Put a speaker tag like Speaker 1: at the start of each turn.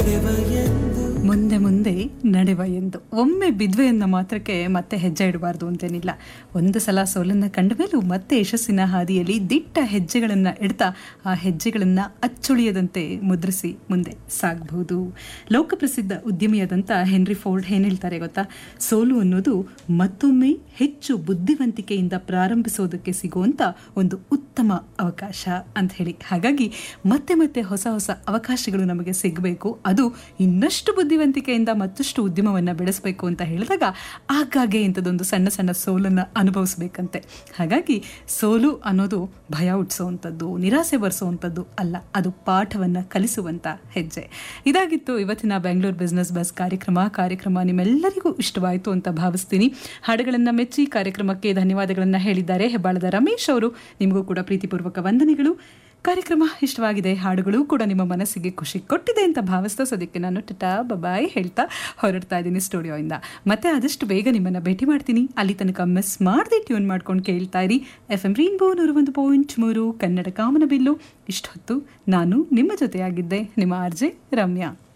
Speaker 1: ಮುಂದೆ ಮುಂದೆ ನಡೆವ ಎಂದು ಒಮ್ಮೆ ಬಿದ್ವೆ ಎನ್ನ ಮಾತ್ರಕ್ಕೆ ಮತ್ತೆ ಹೆಜ್ಜೆ ಇಡಬಾರ್ದು ಅಂತೇನಿಲ್ಲ ಒಂದು ಸಲ ಸೋಲನ್ನ ಕಂಡ ಮೇಲೂ ಮತ್ತೆ ಯಶಸ್ಸಿನ ಹಾದಿಯಲ್ಲಿ ದಿಟ್ಟ ಹೆಜ್ಜೆಗಳನ್ನ ಇಡ್ತಾ ಆ ಹೆಜ್ಜೆಗಳನ್ನ ಅಚ್ಚುಳಿಯದಂತೆ ಮುದ್ರಿಸಿ ಮುಂದೆ ಸಾಗಬಹುದು ಲೋಕಪ್ರಸಿದ್ಧ ಉದ್ಯಮಿಯಾದಂಥ ಹೆನ್ರಿ ಫೋರ್ಡ್ ಏನ್ ಹೇಳ್ತಾರೆ ಗೊತ್ತಾ ಸೋಲು ಅನ್ನೋದು ಮತ್ತೊಮ್ಮೆ ಹೆಚ್ಚು ಬುದ್ಧಿವಂತಿಕೆಯಿಂದ ಪ್ರಾರಂಭಿಸೋದಕ್ಕೆ ಸಿಗುವಂತ ಒಂದು ಉತ್ತಮ ಅವಕಾಶ ಅಂತ ಹೇಳಿ ಹಾಗಾಗಿ ಮತ್ತೆ ಮತ್ತೆ ಹೊಸ ಹೊಸ ಅವಕಾಶಗಳು ನಮಗೆ ಸಿಗಬೇಕು ಅದು ಇನ್ನಷ್ಟು ಬುದ್ಧಿವಂತಿಕೆಯಿಂದ ಮತ್ತಷ್ಟು ಉದ್ಯಮವನ್ನು ಬೆಳೆಸಬೇಕು ಅಂತ ಹೇಳಿದಾಗ ಆಗಾಗ್ಗೆ ಇಂಥದ್ದೊಂದು ಸಣ್ಣ ಸಣ್ಣ ಸೋಲನ್ನು ಅನುಭವಿಸ್ಬೇಕಂತೆ ಹಾಗಾಗಿ ಸೋಲು ಅನ್ನೋದು ಭಯ ಹುಟ್ಟಿಸುವಂಥದ್ದು ನಿರಾಸೆ ಬರೆಸುವಂಥದ್ದು ಅಲ್ಲ ಅದು ಪಾಠವನ್ನು ಕಲಿಸುವಂಥ ಹೆಜ್ಜೆ ಇದಾಗಿತ್ತು ಇವತ್ತಿನ ಬೆಂಗಳೂರು ಬಿಸ್ನೆಸ್ ಬಸ್ ಕಾರ್ಯಕ್ರಮ ಕಾರ್ಯಕ್ರಮ ನಿಮ್ಮೆಲ್ಲರಿಗೂ ಇಷ್ಟವಾಯಿತು ಅಂತ ಭಾವಿಸ್ತೀನಿ ಹಾಡುಗಳನ್ನು ಮೆಚ್ಚಿ ಕಾರ್ಯಕ್ರಮಕ್ಕೆ ಧನ್ಯವಾದಗಳನ್ನು ಹೇಳಿದ್ದಾರೆ ಹೆಬ್ಬಾಳದ ರಮೇಶ್ ಅವರು ನಿಮಗೂ ಕೂಡ ಪ್ರೀತಿಪೂರ್ವಕ ವಂದನೆಗಳು ಕಾರ್ಯಕ್ರಮ ಇಷ್ಟವಾಗಿದೆ ಹಾಡುಗಳು ಕೂಡ ನಿಮ್ಮ ಮನಸ್ಸಿಗೆ ಖುಷಿ ಕೊಟ್ಟಿದೆ ಅಂತ ಭಾವಿಸ್ತಾ ಸದ್ಯಕ್ಕೆ ನಾನು ಟಟಾ ಬಬಾಯ್ ಹೇಳ್ತಾ ಹೊರಡ್ತಾ ಇದ್ದೀನಿ ಸ್ಟುಡಿಯೋಯಿಂದ ಮತ್ತೆ ಆದಷ್ಟು ಬೇಗ ನಿಮ್ಮನ್ನು ಭೇಟಿ ಮಾಡ್ತೀನಿ ಅಲ್ಲಿ ತನಕ ಮಿಸ್ ಮಾಡದೆ ಟ್ಯೂನ್ ಮಾಡ್ಕೊಂಡು ಕೇಳ್ತಾ ಇರಿ ಎಫ್ ಎಂ ರೀನ್ಬೋ ನೂರ ಒಂದು ಪಾಯಿಂಟ್ ಮೂರು ಕನ್ನಡ ಕಾಮನಬಿಲ್ಲು ಇಷ್ಟೊತ್ತು ನಾನು ನಿಮ್ಮ ಜೊತೆಯಾಗಿದ್ದೆ ನಿಮ್ಮ ಆರ್ಜೆ ರಮ್ಯಾ